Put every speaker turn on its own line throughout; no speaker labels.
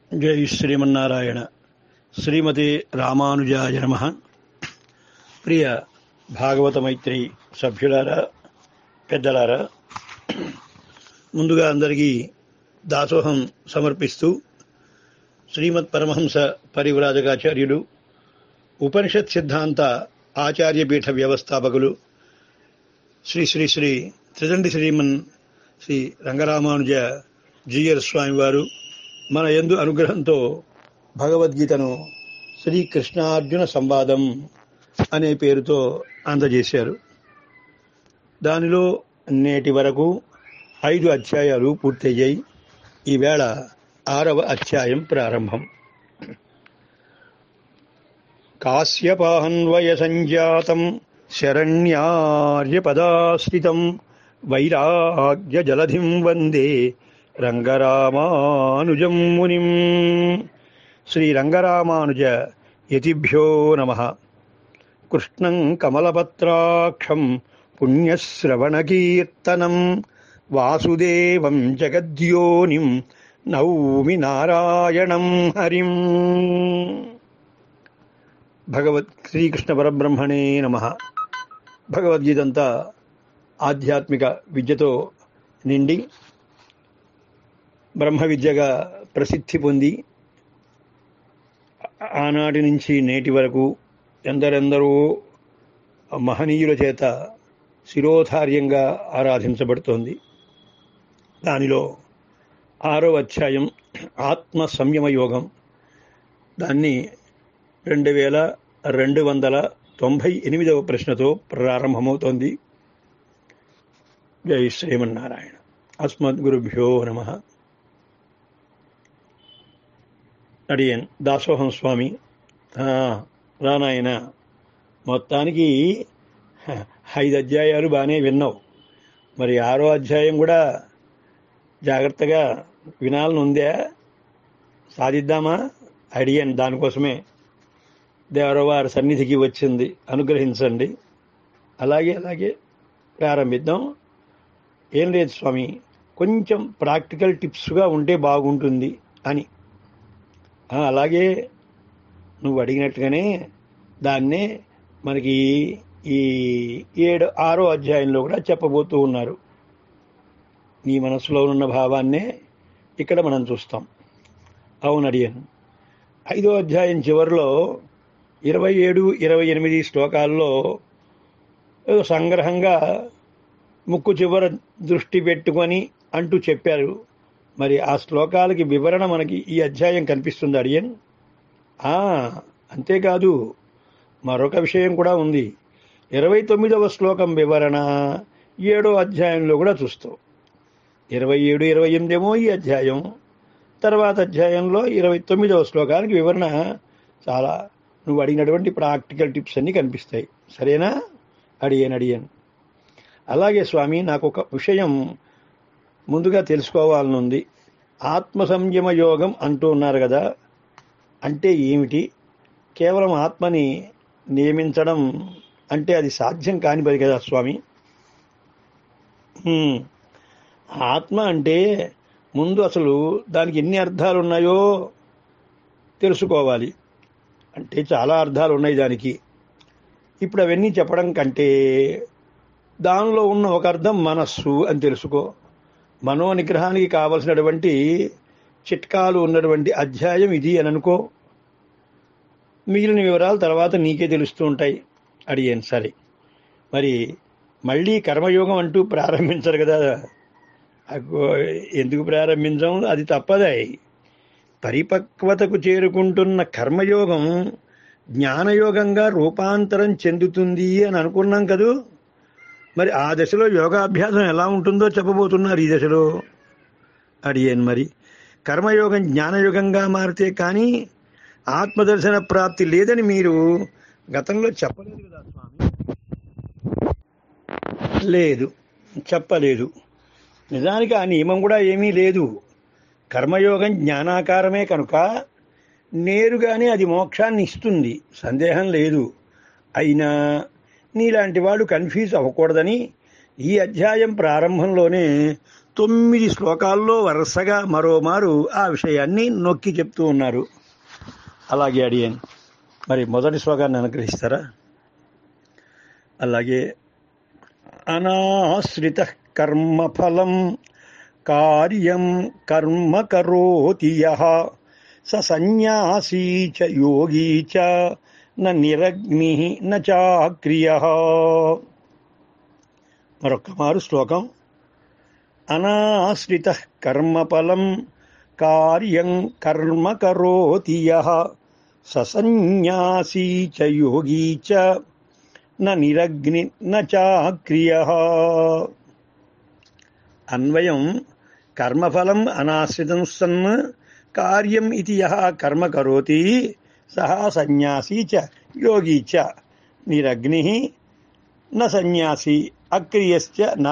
జై శ్రీమన్నారాయణ శ్రీమతి రామానుజాయ నమ ప్రియ భాగవత మైత్రి సభ్యులారా పెద్దలారా ముందుగా అందరికీ దాసోహం సమర్పిస్తూ శ్రీమత్ పరమహంస పరివ్రాజకాచార్యులు ఉపనిషత్ సిద్ధాంత ఆచార్యపీఠ వ్యవస్థాపకులు శ్రీ శ్రీ శ్రీ త్రిదండి శ్రీమన్ శ్రీ రంగరామానుజ జీయర్ స్వామి వారు మన యందు అనుగ్రహంతో భగవద్గీతను శ్రీకృష్ణార్జున సంవాదం అనే పేరుతో అందజేశారు దానిలో నేటి వరకు ఐదు అధ్యాయాలు పూర్తయ్యాయి ఈవేళ ఆరవ అధ్యాయం ప్రారంభం కాశ్యపాహన్వయ సంజాతం శరణ్యార్యపదాశ్రితం వైరాగ్య జలధిం వందే రంగరామానుజం మునిం శ్రీరంగరామానుజ యతిభ్యో నమ కృష్ణం కమలపత్రాక్షం పుణ్యశ్రవణకీర్తనం వాసుదేవం జగద్యోనిం నౌమి నారాయణం హరిం భగవత్ శ్రీకృష్ణ పరబ్రహ్మణే నమ భగవద్గీత అంతా ఆధ్యాత్మిక విద్యతో నిండి బ్రహ్మ విద్యగా ప్రసిద్ధి పొంది ఆనాటి నుంచి నేటి వరకు ఎందరెందరో మహనీయుల చేత శిరోధార్యంగా ఆరాధించబడుతోంది దానిలో ఆరో అధ్యాయం ఆత్మ సంయమ యోగం దాన్ని రెండు వేల రెండు వందల తొంభై ఎనిమిదవ ప్రశ్నతో ప్రారంభమవుతోంది జై శ్రీమన్నారాయణ అస్మద్ గురుభ్యో నమ అడియన్ దాసోహం స్వామి రానాయన మొత్తానికి ఐదు అధ్యాయాలు బాగానే విన్నావు మరి ఆరో అధ్యాయం కూడా జాగ్రత్తగా వినాలని ఉందా సాధిద్దామా అడిగాను దానికోసమే దేవరవారి సన్నిధికి వచ్చింది అనుగ్రహించండి అలాగే అలాగే ప్రారంభిద్దాం ఏం లేదు స్వామి కొంచెం ప్రాక్టికల్ టిప్స్గా ఉంటే బాగుంటుంది అని అలాగే నువ్వు అడిగినట్టుగానే దాన్నే మనకి ఈ ఏడు ఆరో అధ్యాయంలో కూడా చెప్పబోతూ ఉన్నారు నీ మనసులో ఉన్న భావాన్నే ఇక్కడ మనం చూస్తాం అవును అడిగాను ఐదో అధ్యాయం చివరిలో ఇరవై ఏడు ఇరవై ఎనిమిది శ్లోకాల్లో ఏదో సంగ్రహంగా ముక్కు చివర దృష్టి పెట్టుకొని అంటూ చెప్పారు మరి ఆ శ్లోకాలకి వివరణ మనకి ఈ అధ్యాయం కనిపిస్తుంది అడియన్ అంతేకాదు మరొక విషయం కూడా ఉంది ఇరవై తొమ్మిదవ శ్లోకం వివరణ ఏడో అధ్యాయంలో కూడా చూస్తాం ఇరవై ఏడు ఇరవై ఎనిమిదేమో ఈ అధ్యాయం తర్వాత అధ్యాయంలో ఇరవై తొమ్మిదవ శ్లోకానికి వివరణ చాలా నువ్వు అడిగినటువంటి ప్రాక్టికల్ టిప్స్ అన్నీ కనిపిస్తాయి సరేనా అడిగాను అడిగాను అలాగే స్వామి నాకు ఒక విషయం ముందుగా తెలుసుకోవాలనుంది ఆత్మ సంయమ యోగం అంటూ ఉన్నారు కదా అంటే ఏమిటి కేవలం ఆత్మని నియమించడం అంటే అది సాధ్యం కాని పని కదా స్వామి ఆత్మ అంటే ముందు అసలు దానికి ఎన్ని అర్థాలు ఉన్నాయో తెలుసుకోవాలి అంటే చాలా అర్థాలు ఉన్నాయి దానికి ఇప్పుడు అవన్నీ చెప్పడం కంటే దానిలో ఉన్న ఒక అర్థం మనస్సు అని తెలుసుకో మనో నిగ్రహానికి కావలసినటువంటి చిట్కాలు ఉన్నటువంటి అధ్యాయం ఇది అని అనుకో మిగిలిన వివరాలు తర్వాత నీకే తెలుస్తూ ఉంటాయి అడిగాను సరే మరి మళ్ళీ కర్మయోగం అంటూ ప్రారంభించరు కదా ఎందుకు ప్రారంభించాం అది తప్పదాయి పరిపక్వతకు చేరుకుంటున్న కర్మయోగం జ్ఞానయోగంగా రూపాంతరం చెందుతుంది అని అనుకున్నాం కదూ మరి ఆ దశలో యోగాభ్యాసం ఎలా ఉంటుందో చెప్పబోతున్నారు ఈ దశలో అడిగాను మరి కర్మయోగం జ్ఞానయోగంగా మారితే కానీ ఆత్మదర్శన ప్రాప్తి లేదని మీరు గతంలో చెప్పలేదు కదా స్వామి లేదు చెప్పలేదు నిజానికి ఆ నియమం కూడా ఏమీ లేదు కర్మయోగం జ్ఞానాకారమే కనుక నేరుగానే అది మోక్షాన్ని ఇస్తుంది సందేహం లేదు అయినా నీలాంటి వాడు కన్ఫ్యూజ్ అవ్వకూడదని ఈ అధ్యాయం ప్రారంభంలోనే తొమ్మిది శ్లోకాల్లో వరుసగా మరోమారు ఆ విషయాన్ని నొక్కి చెప్తూ ఉన్నారు అలాగే అడియన్ మరి మొదటి శ్లోకాన్ని అనుగ్రహిస్తారా అలాగే అనాశ్రిత కర్మఫలం కార్యం కర్మ కరోతి యః స సన్యాసీ చ యోగీ చ న నిరగ్ని న చాక్రియ మరొక్క మారు శ్లోకం అనాశ్రిత కర్మఫలం కార్యం కర్మ కరోతి యః స సన్యాసీ చ యోగీ చ న నిరగ్ని న చాక్రియ అన్వయం కర్మఫలం అనాశ్రితం సన్ కార్యం ఇది యః కర్మ కరోతి సహ సన్యాసీ చ యోగీ చ నిరగ్ని న సన్యాసి అక్రియశ్చ న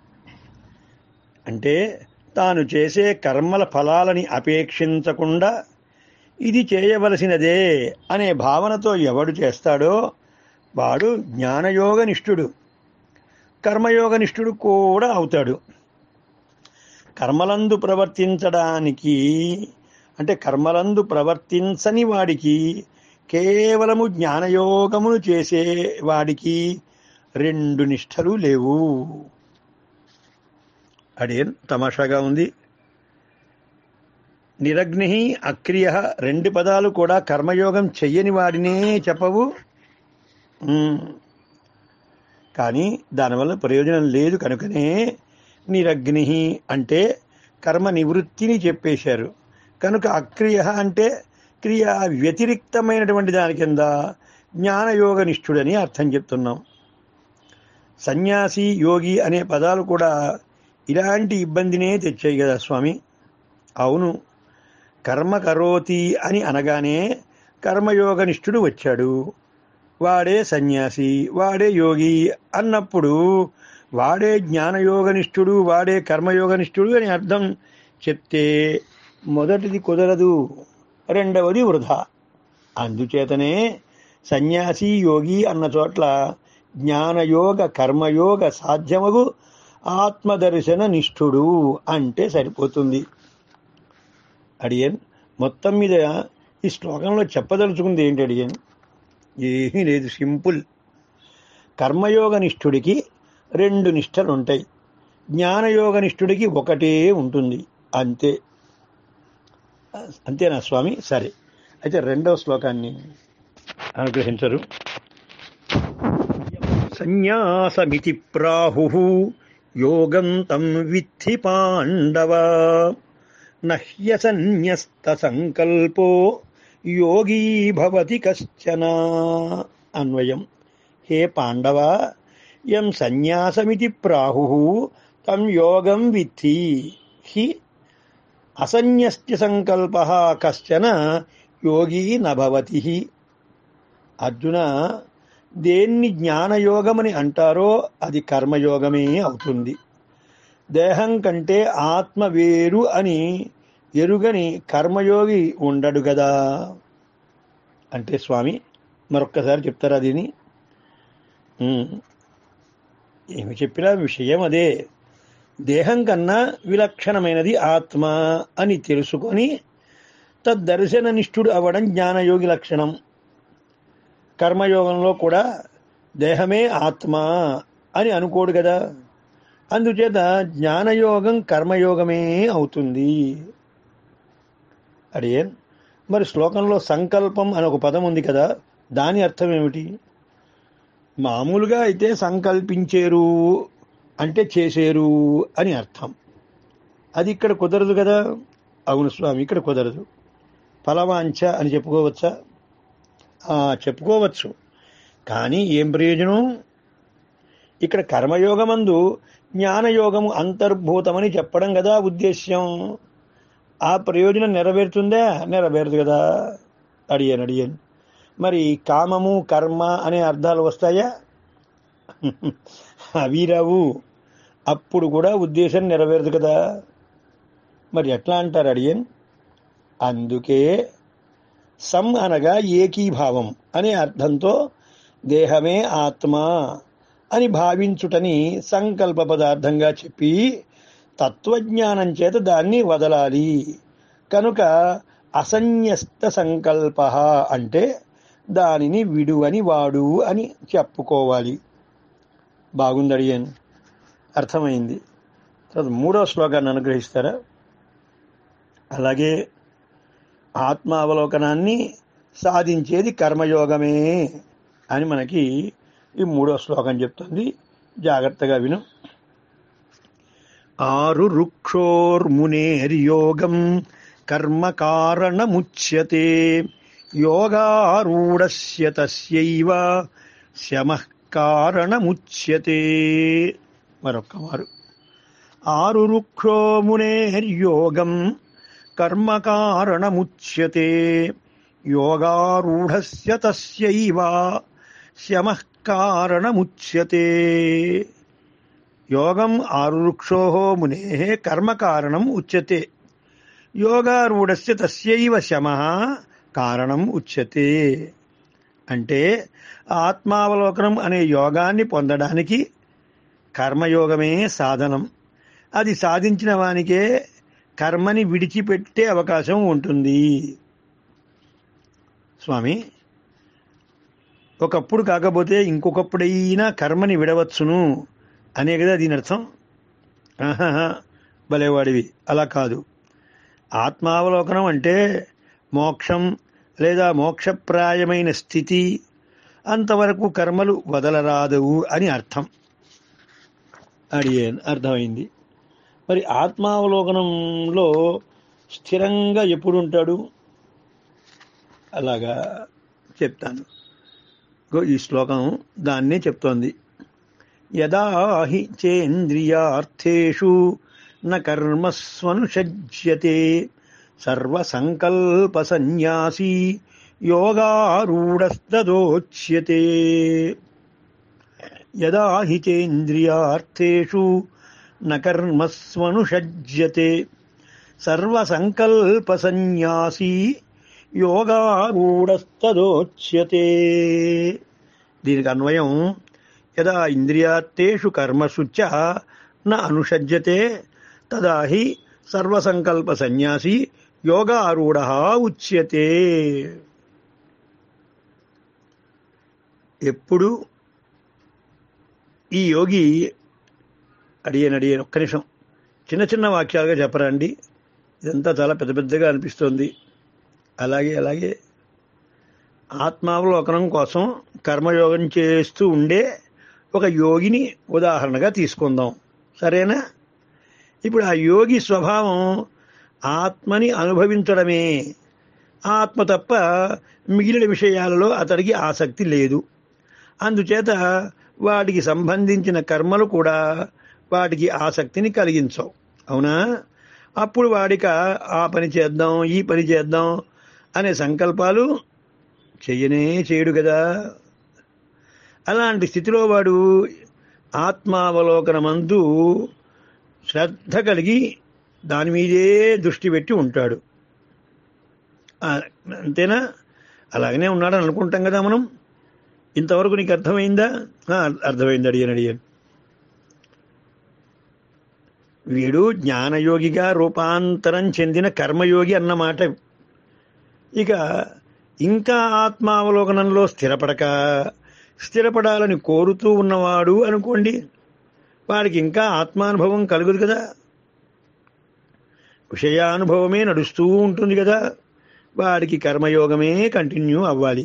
అంటే తాను చేసే కర్మల ఫలాలని అపేక్షించకుండా ఇది చేయవలసినదే అనే భావనతో ఎవడు చేస్తాడో వాడు జ్ఞానయోగనిష్ఠుడు కర్మయోగనిష్ఠుడు కూడా అవుతాడు కర్మలందు ప్రవర్తించడానికి అంటే కర్మలందు ప్రవర్తించని వాడికి కేవలము జ్ఞానయోగమును చేసే వాడికి రెండు నిష్టలు లేవు అడేన్ తమాషాగా ఉంది నిరగ్ని అక్రియ రెండు పదాలు కూడా కర్మయోగం చెయ్యని వాడినే చెప్పవు ఉమ్. కానీ దానివల్ల ప్రయోజనం లేదు కనుకనే నిరగ్ని అంటే కర్మ నివృత్తిని చెప్పేశారు కనుక అక్రియ అంటే క్రియ వ్యతిరిక్తమైనటువంటి దాని కింద జ్ఞానయోగ నిష్ఠుడని అర్థం చెప్తున్నాం సన్యాసి యోగి అనే పదాలు కూడా ఇలాంటి ఇబ్బందినే తెచ్చాయి కదా స్వామి అవును కర్మ కరోతి అని అనగానే కర్మయోగనిష్ఠుడు వచ్చాడు వాడే సన్యాసి వాడే యోగి అన్నప్పుడు వాడే జ్ఞానయోగనిష్ఠుడు వాడే కర్మయోగనిష్ఠుడు అని అర్థం చెప్తే మొదటిది కుదరదు రెండవది వృధా అందుచేతనే సన్యాసి యోగి అన్న చోట్ల జ్ఞానయోగ కర్మయోగ సాధ్యమగు ఆత్మదర్శన నిష్ఠుడు అంటే సరిపోతుంది అడియన్ మొత్తం మీద ఈ శ్లోకంలో చెప్పదలుచుకుంది ఏంటి అడియన్ ఏమీ లేదు సింపుల్ కర్మయోగ నిష్ఠుడికి రెండు నిష్టలు ఉంటాయి జ్ఞానయోగ నిష్ఠుడికి ఒకటే ఉంటుంది అంతే అంతేనా స్వామి సరే అయితే రెండవ శ్లోకాన్ని అనుగ్రహించరు సన్యాసమితి ప్రాహు యోగం తం విద్ధి పాండవ నహ్యసన్యస్త సంకల్పో యోగీ భవతి కశ్చన అన్వయం హే పాండవ యం సన్యాసమితి ప్రాహు తం యోగం విద్ధి హి అసన్యస్య సంకల్ప కశ్చన యోగీ నభవతి అర్జున దేన్ని జ్ఞానయోగమని అంటారో అది కర్మయోగమే అవుతుంది దేహం కంటే ఆత్మ వేరు అని ఎరుగని కర్మయోగి ఉండడు కదా అంటే స్వామి మరొక్కసారి చెప్తారా దీని ఉమ్. ఏమి చెప్పినా విషయం అదే దేహం కన్నా విలక్షణమైనది ఆత్మ అని తెలుసుకొని తద్దర్శన నిష్ఠుడు అవ్వడం జ్ఞానయోగి లక్షణం కర్మయోగంలో కూడా దేహమే ఆత్మ అని అనుకోడు కదా అందుచేత జ్ఞానయోగం కర్మయోగమే అవుతుంది అడియన్ మరి శ్లోకంలో సంకల్పం అని ఒక పదం ఉంది కదా దాని అర్థం ఏమిటి మామూలుగా అయితే సంకల్పించేరు అంటే చేసేరు అని అర్థం అది ఇక్కడ కుదరదు కదా అవును స్వామి ఇక్కడ కుదరదు ఫలవాంఛ అని చెప్పుకోవచ్చా ఆ, చెప్పుకోవచ్చు కానీ ఏం ప్రయోజనం ఇక్కడ కర్మయోగమందు జ్ఞానయోగము అంతర్భూతమని చెప్పడం కదా ఉద్దేశ్యం ఆ ప్రయోజనం నెరవేరుతుందా నెరవేరదు కదా అడిగాను అడిగాను మరి కామము కర్మ అనే అర్థాలు వస్తాయా అవి రావు అప్పుడు కూడా ఉద్దేశం నెరవేరదు కదా మరి ఎట్లా అంటారు అడియన్ అందుకే సం అనగా ఏకీభావం అనే అర్థంతో దేహమే ఆత్మ అని భావించుటని సంకల్ప పదార్థంగా చెప్పి తత్వజ్ఞానం చేత దాన్ని వదలాలి కనుక అసన్యస్త సంకల్ప అంటే దానిని విడువని వాడు అని చెప్పుకోవాలి బాగుంది అడిగాను అర్థమైంది తర్వాత మూడో శ్లోకాన్ని అనుగ్రహిస్తారా అలాగే ఆత్మావలోకనాన్ని సాధించేది కర్మయోగమే అని మనకి ఈ మూడో శ్లోకం చెప్తుంది జాగ్రత్తగా విను ఆరు రుక్షోర్మునేర్యోగం కర్మ కారణముచ్యతే యోగారూఢస్య తస్యైవ శమః కారణముచ్యతే మరొక్క మారు ఆరు రుక్షో మునేర్యోగం కర్మ కారణముచ్యతే యోగారూఢస్య తస్యైవ శమః కారణముచ్యతే యోగం ఆరురుక్షో మునే కర్మ కారణం ఉచ్యతే యోగారూఢస్య తస్యైవ శమ కారణం ఉచ్యతే అంటే ఆత్మావలోకనం అనే యోగాన్ని పొందడానికి కర్మయోగమే సాధనం అది సాధించిన వానికే కర్మని విడిచిపెట్టే అవకాశం ఉంటుంది స్వామి ఒకప్పుడు కాకపోతే ఇంకొకప్పుడైనా కర్మని విడవచ్చును అనే కదా దీని అర్థం ఆహాహా, భలేవాడివి అలా కాదు ఆత్మావలోకనం అంటే మోక్షం లేదా మోక్షప్రాయమైన స్థితి అంతవరకు కర్మలు వదలరాదవు అని అర్థం అడిగాను అర్థమైంది మరి ఆత్మావలోకనంలో స్థిరంగా ఎప్పుడు ఉంటాడు అలాగా చెప్తాను ఇగో ఈ శ్లోకం దాన్నే చెప్తోంది యదా హి చేంద్రియార్థేషు న కర్మస్వనుషజ్యతే సర్వసంకల్పసన్యాసీ యోగారూఢస్తదోచ్యతే యదా హి చేంద్రియార్థేషు న కర్మస్వనుషజ్యతే సర్వసంకల్పసన్యాసీ యోగారూఢస్తదోచ్యతే దీనికి అన్వయం యదా ఇంద్రియాత్తేషు కర్మసు చ న అనుషజ్యతే తదా హి సర్వసంకల్ప సన్యాసి యోగారూఢ ఉచ్యతే ఎప్పుడు ఈ యోగి అడియన్ అడియన్ ఒక్క నిమిషం చిన్న చిన్న వాక్యాలుగా చెప్పరండి ఇదంతా చాలా పెద్ద పెద్దగా అనిపిస్తోంది అలాగే అలాగే ఆత్మావలోకనం కోసం కర్మయోగం చేస్తూ ఉండే ఒక యోగిని ఉదాహరణగా తీసుకుందాం సరేనా ఇప్పుడు ఆ యోగి స్వభావం ఆత్మని అనుభవించడమే ఆత్మ తప్ప మిగిలిన విషయాలలో అతడికి ఆసక్తి లేదు అందుచేత వాటికి సంబంధించిన కర్మలు కూడా వాటికి ఆసక్తిని కలిగించవు అవునా అప్పుడు వాడిక ఆ పని చేద్దాం ఈ పని చేద్దాం అనే సంకల్పాలు చెయ్యనే చేయడు కదా అలాంటి స్థితిలో వాడు ఆత్మావలోకనమందు శ్రద్ధ కలిగి దాని మీదే దృష్టి పెట్టి ఉంటాడు ఆ, అంతేనా అలాగనే ఉన్నాడని అనుకుంటాం కదా మనం ఇంతవరకు నీకు అర్థమైందా ఆ, అర్థమైంది అడిగాను అడిగాను వీడు జ్ఞానయోగిగా రూపాంతరం చెందిన కర్మయోగి అన్నమాట ఇక ఇంకా ఆత్మావలోకనంలో స్థిరపడక స్థిరపడాలని కోరుతూ ఉన్నవాడు అనుకోండి వాడికి ఇంకా ఆత్మానుభవం కలుగుదు కదా విషయానుభవమే నడుస్తూ ఉంటుంది కదా వాడికి కర్మయోగమే కంటిన్యూ అవ్వాలి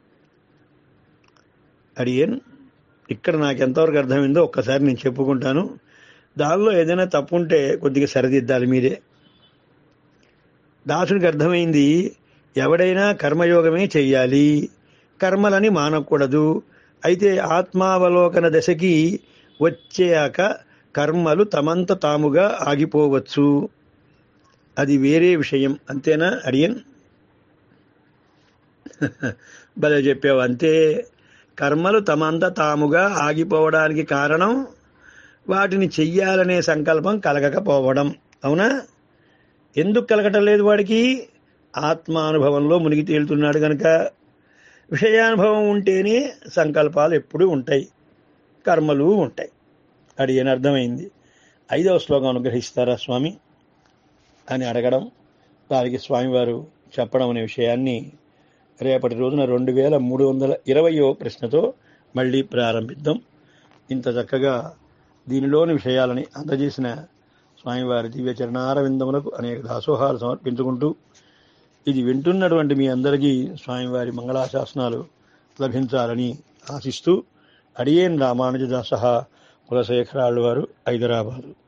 అడిగేన్ ఇక్కడ నాకు ఎంతవరకు అర్థమైందో ఒక్కసారి నేను చెప్పుకుంటాను దానిలో ఏదైనా తప్పు ఉంటే కొద్దిగా సరిదిద్దాలి మీరే దాసుడికి అర్థమైంది ఎవడైనా కర్మయోగమే చెయ్యాలి కర్మలని మానకూడదు అయితే ఆత్మావలోకన దశకి వచ్చాక కర్మలు తమంత తాముగా ఆగిపోవచ్చు అది వేరే విషయం అంతేనా అడియన్ భలే చెప్పావు అంతే కర్మలు తమంత తాముగా ఆగిపోవడానికి కారణం వాటిని చెయ్యాలనే సంకల్పం కలగకపోవడం అవునా ఎందుకు కలగటం లేదు వాడికి ఆత్మానుభవంలో మునిగి తేలుతున్నాడు కనుక విషయానుభవం ఉంటేనే సంకల్పాలు ఎప్పుడూ ఉంటాయి కర్మలు ఉంటాయి అడిగిన అర్థమైంది ఐదవ శ్లోకం అనుగ్రహిస్తారా స్వామి అని అడగడం దానికి స్వామివారు చెప్పడం అనే విషయాన్ని రేపటి రోజున రెండు వేల మూడు వందల ఇరవయో ప్రశ్నతో మళ్ళీ ప్రారంభిద్దాం ఇంత చక్కగా దీనిలోని విషయాలని అందజేసిన స్వామివారి దివ్య చరణారవిందములకు అనేక దాసోహాలు సమర్పించుకుంటూ ఇది వింటున్నటువంటి మీ అందరికీ స్వామివారి మంగళాశాసనాలు లభించాలని ఆశిస్తూ అడియేన్ రామానుజదాస కులశేఖరాళ్ళు వారు హైదరాబాదు